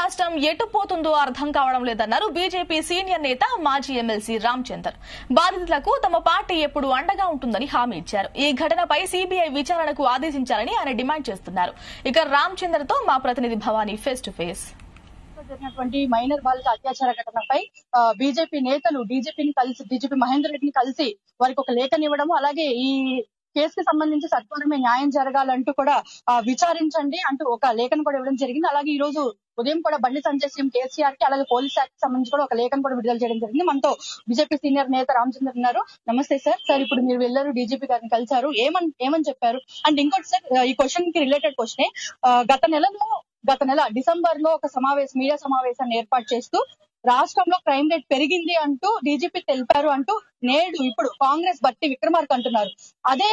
రాష్ట్రం ఎటు పోతుందో అర్థం కావడం లేదన్నారు బీజేపీ సీనియర్ నేత మాజీ ఎమ్మెల్సీ రామచందర్ బాధితులకు తమ పార్టీ ఎప్పుడు అండగా ఉంటుందని హామీ ఇచ్చారు ఈ ఘటనపై సీబీఐ విచారణకు ఆదేశించాలని ఆయన డిమాండ్ చేస్తున్నారు ఇక రామచందర్ తో మా ప్రతినిధి భవానీ ఫేస్ టు ఫేస్ జరిగినటువంటి మైనర్ బాలిక అత్యాచార ఘటనపై బీజేపీ నేతలు డీజీపీని కలిసి డీజీపీ మహేందర్ రెడ్డిని కలిసి వారికి ఒక లేఖనివ్వడము అలాగే ఈ కేసుకి సంబంధించి సత్వరమే న్యాయం జరగాలంటూ కూడా ఆ, విచారించండి అంటూ ఒక లేఖను కూడా ఇవ్వడం జరిగింది అలాగే ఈ రోజు ఉదయం కూడా బండి సంజయ్ సీఎం కేసీఆర్ కి అలాగే పోలీస్ శాఖకి సంబంధించి కూడా ఒక లేఖను కూడా విడుదల చేయడం జరిగింది మనతో బీజేపీ సీనియర్ నేత రామచంద్ర ఉన్నారు నమస్తే సార్ సార్ ఇప్పుడు మీరు వెళ్ళారు డీజీపీ గారిని కలిసారు ఏమని ఏమని చెప్పారు అండ్ ఇంకోటి సార్ ఈ క్వశ్చన్ కి రిలేటెడ్ క్వశ్చన్ గత నెలలో గత నెల డిసెంబర్ లో ఒక సమావేశం మీడియా సమావేశాన్ని ఏర్పాటు చేస్తూ రాష్ట్రంలో క్రైమ్ రేట్ పెరిగింది అంటూ డీజీపీ తెలిపారు అంటూ నేడు ఇప్పుడు కాంగ్రెస్ బట్టి విక్రమార్క అంటున్నారు అదే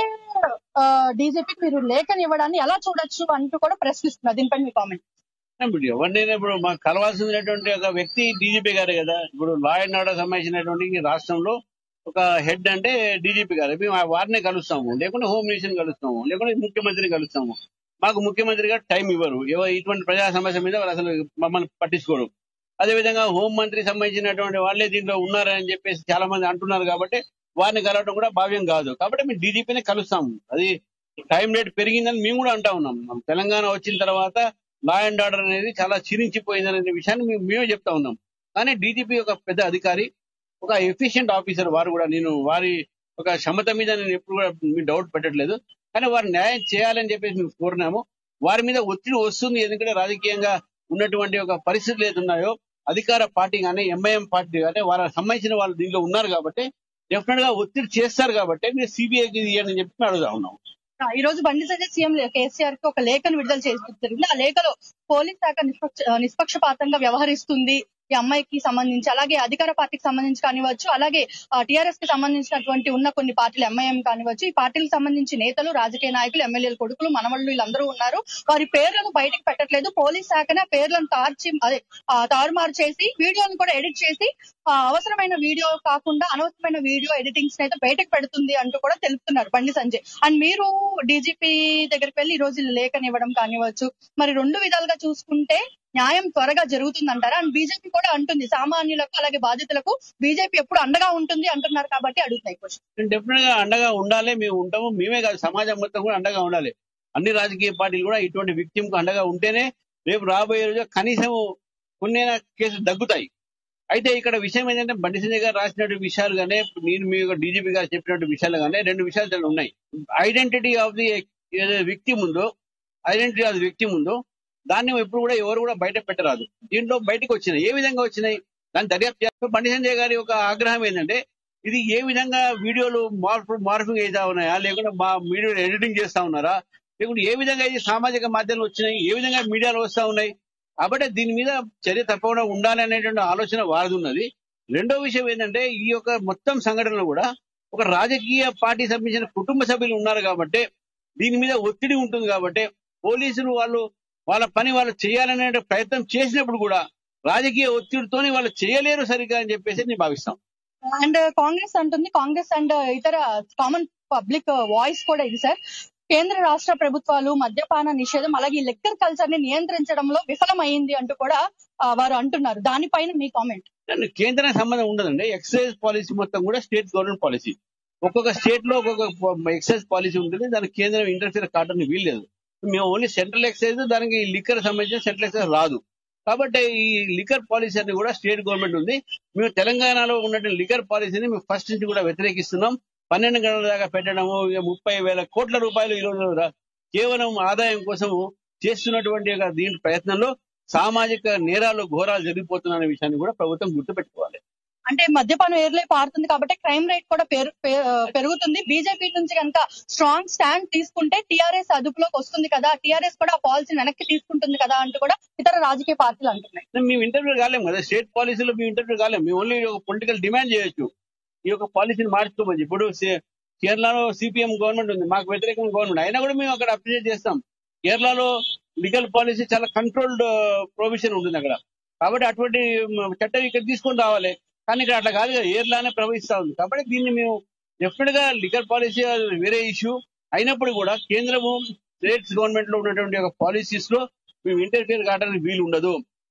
డీజీపీ మీరు లేఖని ఇవ్వడాన్ని ఎలా చూడొచ్చు అంటూ కూడా ప్రశ్నిస్తున్నారు దీనిపై మీ కామెంట్ ఇప్పుడు ఎవరినైనా ఇప్పుడు మాకు కలవాల్సినటువంటి ఒక వ్యక్తి డీజీపీ గారే కదా ఇప్పుడు లా అండ్ ఆర్డర్ సంబంధించినటువంటి ఈ రాష్ట్రంలో ఒక హెడ్ అంటే డీజీపీ గారు మేము ఆ వారినే కలుస్తాము లేకుంటే హోమ్ మినిస్టర్ని కలుస్తాము లేకుంటే ముఖ్యమంత్రిని కలుస్తాము మాకు ముఖ్యమంత్రి గారు టైం ఇవ్వరు ఎవ- ఇటువంటి ప్రజా సమస్య మీద వాళ్ళు అసలు మమ్మల్ని పట్టించుకోరు అదేవిధంగా హోం మంత్రి సంబంధించినటువంటి వాళ్ళే దీంట్లో ఉన్నారని చెప్పేసి చాలా మంది అంటున్నారు కాబట్టి వారిని కలవడం కూడా భావ్యం కాదు కాబట్టి మేము డీజీపీని కలుస్తాము అది టైం రేట్ పెరిగిందని మేము కూడా అంటా ఉన్నాం మనం తెలంగాణ వచ్చిన తర్వాత లా అండ్ ఆర్డర్ అనేది చాలా క్షీణించిపోయిందనే విషయాన్ని మేము మేమే చెప్తా ఉన్నాం కానీ డీజీపీ ఒక పెద్ద అధికారి ఒక ఎఫిషియెంట్ ఆఫీసర్ వారు కూడా నేను వారి ఒక క్షమత మీద నేను ఎప్పుడు కూడా మీ డౌట్ పెట్టట్లేదు కానీ వారు న్యాయం చేయాలని చెప్పేసి మేము కోరినాము వారి మీద ఒత్తిడి వస్తుంది ఎందుకంటే రాజకీయంగా ఉన్నటువంటి ఒక పరిస్థితులు ఏదున్నాయో అధికార పార్టీ కానీ ఎంఐఎం పార్టీ కానీ వాళ్ళకి సంబంధించిన వాళ్ళు దీంట్లో ఉన్నారు కాబట్టి డెఫినెట్ గా ఒత్తిడి చేస్తారు కాబట్టి మీరు సిబిఐకి ఇవ్వండి అని చెప్పి మేము అడుగుతా ఉన్నాం ఆ, ఈ రోజు బండి సంజయ్ సీఎం కేసీఆర్ కి ఒక లేఖను విడుదల చేసి జరిగింది ఆ లేఖలో పోలీస్ శాఖ నిష్పక్ష ఆ, నిష్పక్షపాతంగా వ్యవహరిస్తుంది ఈ అమ్మాయికి సంబంధించి అలాగే అధికార పార్టీకి సంబంధించి కానివచ్చు అలాగే టిఆర్ఎస్ కి సంబంధించినటువంటి ఉన్న కొన్ని పార్టీలు ఎంఐఎం కానివచ్చు ఈ పార్టీలకు సంబంధించి నేతలు రాజకీయ నాయకులు ఎమ్మెల్యేలు కొడుకులు మనవళ్ళు వీళ్ళందరూ ఉన్నారు వారి పేర్లను బయటకు పెట్టట్లేదు పోలీస్ శాఖనే పేర్లను తార్చి అదే ఆ, తారుమారు చేసి వీడియోలను కూడా ఎడిట్ చేసి ఆ, అవసరమైన వీడియో కాకుండా అనవసరమైన వీడియో ఎడిటింగ్స్ అయితే బయటకు పెడుతుంది అంటూ కూడా తెలుపుతున్నారు బండి సంజయ్ అండ్ మీరు డీజీపీ దగ్గరికి వెళ్ళి ఈ రోజు లేఖనివ్వడం కానివ్వచ్చు మరి రెండు విధాలుగా చూసుకుంటే న్యాయం త్వరగా జరుగుతుందంటారా అండ్ బీజేపీ కూడా అంటుంది సామాన్యులకు అలాగే బాధితులకు బీజేపీ ఎప్పుడు అండగా ఉంటుంది అంటున్నారు కాబట్టి అడుగుతాయి క్వశ్చన్ డెఫినెట్ గా అండగా ఉండాలి మేము ఉంటాము మేమే కాదు సమాజం మొత్తం కూడా అండగా ఉండాలి అన్ని రాజకీయ పార్టీలు కూడా ఇటువంటి విక్టిమ్ కు అండగా ఉంటేనే రేపు రాబోయే రోజు కనీసం కొన్ని కేసులు దగ్గుతాయి అయితే ఇక్కడ విషయం ఏంటంటే బండి సంజయ్ గారు రాసినటువంటి విషయాలు కానీ నేను మీ డీజీపీ గారు చెప్పినటువంటి విషయాలు కానీ రెండు విషయాలు చాలా ఉన్నాయి ఐడెంటిటీ ఆఫ్ ది వ్యక్తి ఉందో ఐడెంటిటీ ఆఫ్ ది వ్యక్తి ఉందో దాన్ని ఎప్పుడు కూడా ఎవరు కూడా బయట పెట్టరాదు దీంట్లో బయటకు వచ్చినాయి ఏ విధంగా వచ్చినాయి దాన్ని దర్యాప్తు చేస్తూ బండి సంజయ్ గారి ఒక ఆగ్రహం ఏంటంటే ఇది ఏ విధంగా వీడియోలు మార్పు మార్పింగ్ అవుతా ఉన్నాయా లేకుంటే మా వీడియో ఎడిటింగ్ చేస్తా ఉన్నారా లేకుంటే ఏ విధంగా ఇది సామాజిక మాధ్యమాలు వచ్చినాయి ఏ విధంగా మీడియాలో వస్తా ఉన్నాయి కాబట్టి దీని మీద చర్య తప్పకుండా ఉండాలి అనేటువంటి ఆలోచన వారిది ఉన్నది రెండో విషయం ఏంటంటే ఈ యొక్క మొత్తం సంఘటనలో కూడా ఒక రాజకీయ పార్టీ సంబంధించిన కుటుంబ సభ్యులు ఉన్నారు కాబట్టి దీని మీద ఒత్తిడి ఉంటుంది కాబట్టి పోలీసులు వాళ్ళు వాళ్ళ పని వాళ్ళు చేయాలనే ప్రయత్నం చేసినప్పుడు కూడా రాజకీయ ఒత్తిడితోని వాళ్ళు చేయలేరు సరిగా అని చెప్పేసి నేను భావిస్తాం అండ్ కాంగ్రెస్ అంటుంది కాంగ్రెస్ అండ్ ఇతర కామన్ పబ్లిక్ వాయిస్ కూడా ఇది సార్ కేంద్ర రాష్ట్ర ప్రభుత్వాలు మద్యపాన నిషేధం అలాగే ఈ లెక్కర్ కల్చర్ ని నియంత్రించడంలో విఫలమైంది అంటూ కూడా ఆ, వారు అంటున్నారు దానిపైన మీ కామెంట్ దానికి కేంద్రానికి సంబంధం ఉండదండి ఎక్సైజ్ పాలసీ మొత్తం కూడా స్టేట్ గవర్నమెంట్ పాలసీ ఒక్కొక్క స్టేట్ లో ఒక్కొక్క ఎక్సైజ్ పాలసీ ఉంటుంది దానికి కేంద్రం ఇంటర్ఫియర్ కావడానికి వీల్లేదు మేము ఓన్లీ సెంట్రల్ ఎక్సైజ్ దానికి లిక్కర్ సంబంధించిన సెంట్రల్ ఎక్సైజ్ రాదు కాబట్టి ఈ లిక్కర్ పాలసీ అనేది కూడా స్టేట్ గవర్నమెంట్ ఉంది మేము తెలంగాణలో ఉన్నటువంటి లిక్కర్ పాలసీని మేము ఫస్ట్ నుంచి కూడా వ్యతిరేకిస్తున్నాం పన్నెండు గంటల దాకా పెట్టడము ఇక ముప్పై వేల కోట్ల రూపాయలు ఈరోజు రా- కేవలం ఆదాయం కోసము చేస్తున్నటువంటి ఒక దీని ప్రయత్నంలో సామాజిక నేరాలు ఘోరాలు జరిగిపోతున్న విషయాన్ని కూడా ప్రభుత్వం గుర్తుపెట్టుకోవాలి అంటే మద్యపానం ఏర్లే పారుతుంది కాబట్టి క్రైమ్ రేట్ కూడా పెరు- పె- పెరుగుతుంది బీజేపీ నుంచి కనుక స్ట్రాంగ్ స్టాండ్ తీసుకుంటే టీఆర్ఎస్ అదుపులోకి వస్తుంది కదా టీఆర్ఎస్ కూడా ఆ పాలసీని వెనక్కి తీసుకుంటుంది కదా అంటూ కూడా ఇతర రాజకీయ పార్టీలు అంటున్నాయి మేము ఇంటర్వ్యూ కాలేము కదా స్టేట్ పాలసీలో మేము ఇంటర్వ్యూ కాలేము మేము ఓన్లీ ఒక పొలిటికల్ డిమాండ్ చేయొచ్చు ఈ యొక్క పాలసీని మార్చుకోమని ఇప్పుడు సే- కేరళలో సిపిఎం గవర్నమెంట్ ఉంది మాకు వ్యతిరేకంగా గవర్నమెంట్ అయినా కూడా మేము అక్కడ అప్రిషియేట్ చేస్తాం కేరళలో లీగల్ పాలసీ చాలా కంట్రోల్డ్ ప్రొవిజన్ ఉంటుంది అక్కడ కాబట్టి అటువంటి మ, చట్టం ఇక్కడ తీసుకొని రావాలి కానీ ఇక్కడ అట్లా కాదు కదా ఏర్లానే ప్రవహిస్తా ఉంది కాబట్టి దీన్ని మేము డెఫినెట్ గా లిగల్ పాలసీ వేరే ఇష్యూ అయినప్పుడు కూడా కేంద్రము స్టేట్స్ గవర్నమెంట్ లో ఉన్నటువంటి ఒక పాలసీస్ లో మేము ఇంటర్ఫియర్ కావడానికి వీలు ఉండదు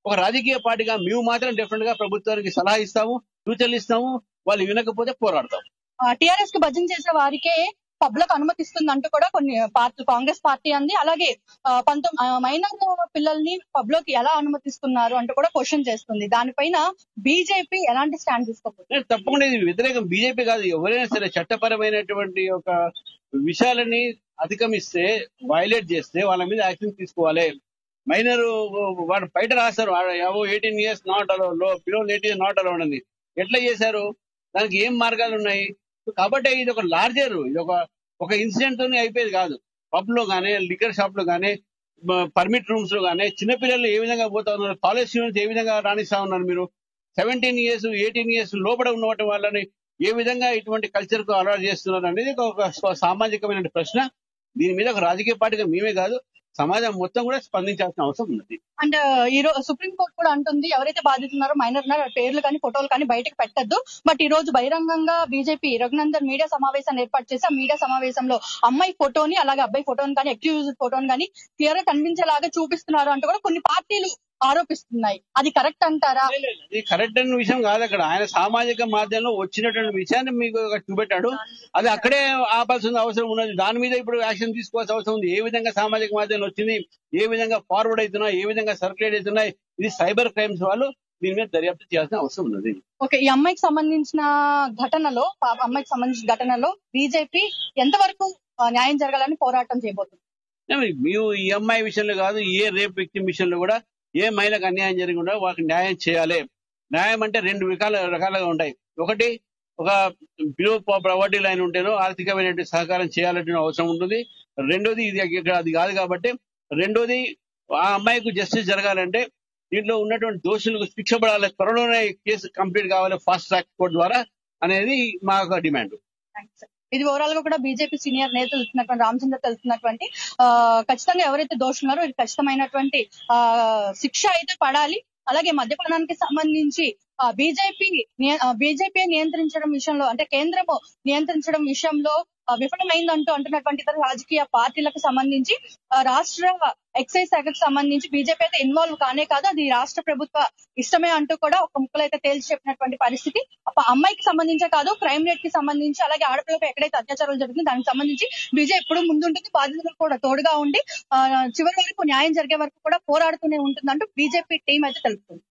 ఒక రాజకీయ పార్టీగా మేము మాత్రం డెఫినెట్ గా ప్రభుత్వానికి సలహా ఇస్తాము సూచనలు ఇస్తాము వాళ్ళు వినకపోతే పోరాడతాం టిఆర్ఎస్ కి భజన చేసే వారికే పబ్లిక్ అనుమతిస్తుంది అంటూ కూడా కొన్ని పార్టీ కాంగ్రెస్ పార్టీ అంది అలాగే పంతొమ్మిది మైనర్ పిల్లల్ని పబ్లిక్ ఎలా అనుమతిస్తున్నారు అంటూ కూడా క్వశ్చన్ చేస్తుంది దానిపైన బీజేపీ ఎలాంటి స్టాండ్ తీసుకోబోతుంది నేను తప్పకుండా ఇది వ్యతిరేకం బీజేపీ కాదు ఎవరైనా సరే చట్టపరమైనటువంటి ఒక విషయాలని అధిగమిస్తే వైలేట్ చేస్తే వాళ్ళ మీద యాక్షన్ తీసుకోవాలి మైనర్ వాడు బయట రాస్తారు ఎయిటీన్ ఇయర్స్ నాట్ అలో లో బిలో ఎయిటీన్ నాట్ అలో అని ఎట్లా చేశారు దానికి ఏం మార్గాలు ఉన్నాయి కాబట్టి ఇది ఒక లార్జర్ ఇది ఒక ఒక ఇన్సిడెంట్ తోనే అయిపోయేది కాదు పబ్ లో గానీ లిక్కర్ షాప్ లో గానీ పర్మిట్ రూమ్స్ లో గానీ చిన్నపిల్లలు ఏ విధంగా పోతా ఉన్నారు కాలేజ్ స్టూడెంట్స్ ఏ విధంగా రాణిస్తా ఉన్నారు మీరు సెవెంటీన్ ఇయర్స్ ఎయిటీన్ ఇయర్స్ లోపల ఉన్నటువంటి వాళ్ళని ఏ విధంగా ఇటువంటి కల్చర్ కు అలవాటు చేస్తున్నారు అనేది ఒక స్వ- సామాజికమైన ప్రశ్న దీని మీద ఒక రాజకీయ పార్టీగా మేమే కాదు సమాజం మొత్తం కూడా స్పందించాల్సిన అవసరం ఉన్నది అండ్ ఈ రోజు సుప్రీం కోర్టు కూడా అంటుంది ఎవరైతే బాధితున్నారో మైనర్ ఉన్నారో వాళ్ళ పేర్లు కానీ ఫోటోలు కానీ బయటకు పెట్టద్దు బట్ ఈ రోజు బహిరంగంగా బీజేపీ రఘునందన్ మీడియా సమావేశాన్ని ఏర్పాటు చేసి ఆ మీడియా సమావేశంలో అమ్మాయి ఫోటోని అలాగే అబ్బాయి ఫోటోని కానీ అక్యూజ్ ఫోటోని కానీ క్లియర్ గా కనిపించేలాగా చూపిస్తున్నారు అంటూ కూడా కొన్ని పార్టీలు ఆరోపిస్తున్నాయి అది కరెక్ట్ అంటారా ఇది కరెక్ట్ అయిన విషయం కాదు అక్కడ ఆయన సామాజిక మాధ్యమంలో వచ్చినటువంటి విషయాన్ని మీకు ఒక చూపెట్టాడు అది అక్కడే ఆపాల్సిన అవసరం ఉన్నది దాని మీద ఇప్పుడు యాక్షన్ తీసుకోవాల్సిన అవసరం ఉంది ఏ విధంగా సామాజిక మాధ్యమం వచ్చింది ఏ విధంగా ఫార్వర్డ్ అవుతున్నాయి ఏ విధంగా సర్క్యులేట్ అవుతున్నాయి ఇది సైబర్ క్రైమ్స్ వాళ్ళు దీని మీద దర్యాప్తు చేయాల్సిన అవసరం ఉన్నది ఓకే ఈ అమ్మాయికి సంబంధించిన ఘటనలో ఆ అమ్మాయికి సంబంధించిన ఘటనలో బీజేపీ ఎంతవరకు ఆ, న్యాయం జరగాలని పోరాటం చేయబోతుంది ఏమి, మేము ఈ అమ్మాయి విషయంలో కాదు ఏ రేప్ వ్యక్తి విషయంలో కూడా ఏ మహిళకు అన్యాయం జరిగి ఉండదు వాళ్ళకి న్యాయం చేయాలి న్యాయం అంటే రెండు రకాల రకాలుగా ఉంటాయి ఒకటి ఒక బిలో ప్రవర్టీ లైన్ ఉంటేనో ఆర్థికమైన సహకారం చేయాలంటే అవసరం ఉంటుంది రెండోది ఇది ఇక్కడ అది కాదు కాబట్టి రెండోది ఆ అమ్మాయికి జస్టిస్ జరగాలంటే దీంట్లో ఉన్నటువంటి దోషులకు శిక్ష పడాలి త్వరలోనే కేసు కంప్లీట్ కావాలి ఫాస్ట్ ట్రాక్ కోర్టు ద్వారా అనేది మా యొక్క డిమాండ్ థాంక్స్. ఇది ఓవరాల్ గా కూడా బీజేపీ సీనియర్ నేతలు తెలుస్తున్నటువంటి రామచంద్ర తెలుస్తున్నటువంటి ఆ, ఖచ్చితంగా ఎవరైతే దోషులున్నారో ఇది ఖచ్చితమైనటువంటి ఆ శిక్ష అయితే పడాలి అలాగే మద్యపానానికి సంబంధించి బీజేపీ బీజేపీ నియంత్రించడం విషయంలో అంటే కేంద్రము నియంత్రించడం విషయంలో ఆ, విఫలమైందంటూ అంటున్నటువంటి ఇతర రాజకీయ పార్టీలకు సంబంధించి ఆ, రాష్ట్ర ఎక్సైజ్ శాఖకు సంబంధించి బీజేపీ అయితే ఇన్వాల్వ్ కానే కాదు అది రాష్ట్ర ప్రభుత్వ ఇష్టమే అంటూ కూడా ఒక ముక్కలు అయితే తేల్చి చెప్పినటువంటి పరిస్థితి అప్ప- అమ్మాయికి సంబంధించే కాదు క్రైమ్ రేట్ కి సంబంధించి అలాగే ఆడపిల్లపై ఎక్కడైతే అత్యాచారాలు జరుగుతుందో దానికి సంబంధించి బీజేపీ ఎప్పుడు ముందుంటుంది బాధితులకు కూడా తోడుగా ఉండి ఆ, చివరి వరకు న్యాయం జరిగే వరకు కూడా పోరాడుతూనే ఉంటుందంటూ బీజేపీ టీం అయితే తెలుపుతుంది